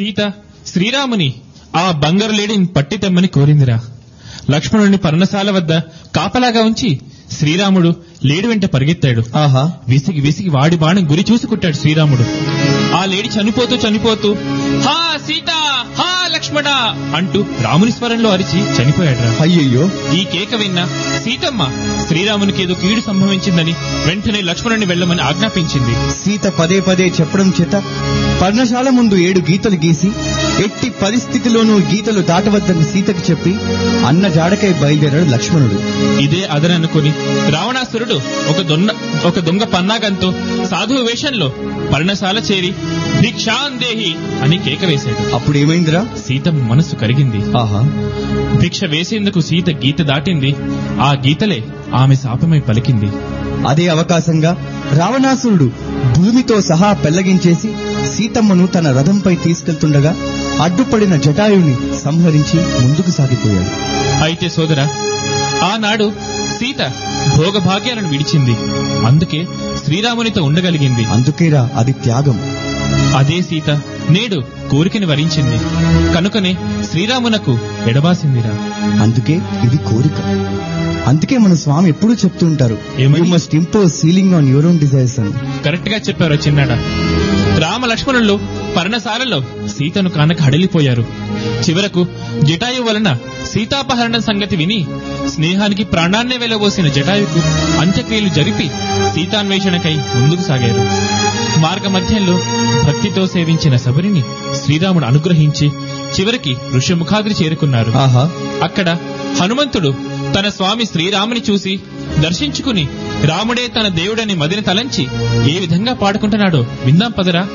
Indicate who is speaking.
Speaker 1: సీత శ్రీరాముని ఆ బంగారు లేడిని పట్టి తెమ్మని కోరిందిరా లక్ష్మణుని పర్ణశాల వద్ద కాపలాగా ఉంచి శ్రీరాముడు లేడి వెంట పరిగెత్తాడు
Speaker 2: ఆహా
Speaker 1: విసిగి విసిగి వాడి బాణం గురి చూసి కుట్టాడు శ్రీరాముడు ఆ లేడి చనిపోతూ చనిపోతూ హా సీత హా లక్ష్మణ అంటూ రాముని స్వరంలో అరిచి చనిపోయాడు
Speaker 2: అయ్యయ్యో
Speaker 1: ఈ కేక విన్న సీతమ్మ శ్రీరామునికి ఏదో కీడు సంభవించిందని వెంటనే లక్ష్మణుని వెళ్ళమని ఆజ్ఞాపించింది
Speaker 2: సీత పదే పదే చెప్పడం చేత పర్ణశాల ముందు ఏడు గీతలు గీసి ఎట్టి పరిస్థితిలోనూ గీతలు దాటవద్దని సీతకి చెప్పి అన్న జాడకై బయలుదేరాడు లక్ష్మణుడు
Speaker 1: ఇదే అదననుకుని రావణాసురుడు ఒక దొన్న ఒక దొంగ పన్నాగంతో సాధువు వేషంలో పర్ణశాల చేరి భిక్షాందేహి అని కేక వేశాడు
Speaker 2: అప్పుడు ఏమైందిరా
Speaker 1: సీతమ్మ మనసు కరిగింది
Speaker 2: ఆహా
Speaker 1: భిక్ష వేసేందుకు సీత గీత దాటింది ఆ గీతలే ఆమె శాపమై పలికింది
Speaker 2: అదే అవకాశంగా రావణాసురుడు భూమితో సహా పెళ్లగించేసి సీతమ్మను తన రథంపై తీసుకెళ్తుండగా అడ్డుపడిన జటాయుని సంహరించి ముందుకు సాగిపోయాడు
Speaker 1: అయితే సోదరా ఆనాడు సీత భోగభాగ్యాలను విడిచింది అందుకే శ్రీరామునితో ఉండగలిగింది
Speaker 2: అందుకేరా అది త్యాగం
Speaker 1: అదే సీత నేడు కోరికని వరించింది కనుకనే శ్రీరామునకు ఎడబాసిందిరా
Speaker 2: అందుకే ఇది కోరిక అందుకే మన స్వామి ఎప్పుడూ చెప్తుంటారు
Speaker 1: ఏమని?
Speaker 2: You must impose ceiling on your own desires అని
Speaker 1: కరెక్ట్ గా చెప్పారు చిన్నాడ రామ లక్ష్మణులు పర్ణశాలలో సీతను కానక హడలిపోయారు చివరకు జటాయు వలన సీతాపహరణం సంగతి విని స్నేహానికి ప్రాణాన్నే వెలబోసిన జటాయుకు అంత్యక్రియలు జరిపి సీతాన్వేషణకై ముందుకు సాగారు మార్గ మధ్యంలో భక్తితో సేవించిన శబరిని శ్రీరాముడు అనుగ్రహించి చివరికి ఋష్యముఖాద్రి చేరుకున్నారు
Speaker 2: ఆహా
Speaker 1: అక్కడ హనుమంతుడు తన స్వామి శ్రీరాముని చూసి దర్శించుకుని రాముడే తన దేవుడని మదిని తలంచి ఏ విధంగా పాడుకుంటున్నాడో విందాం పదరా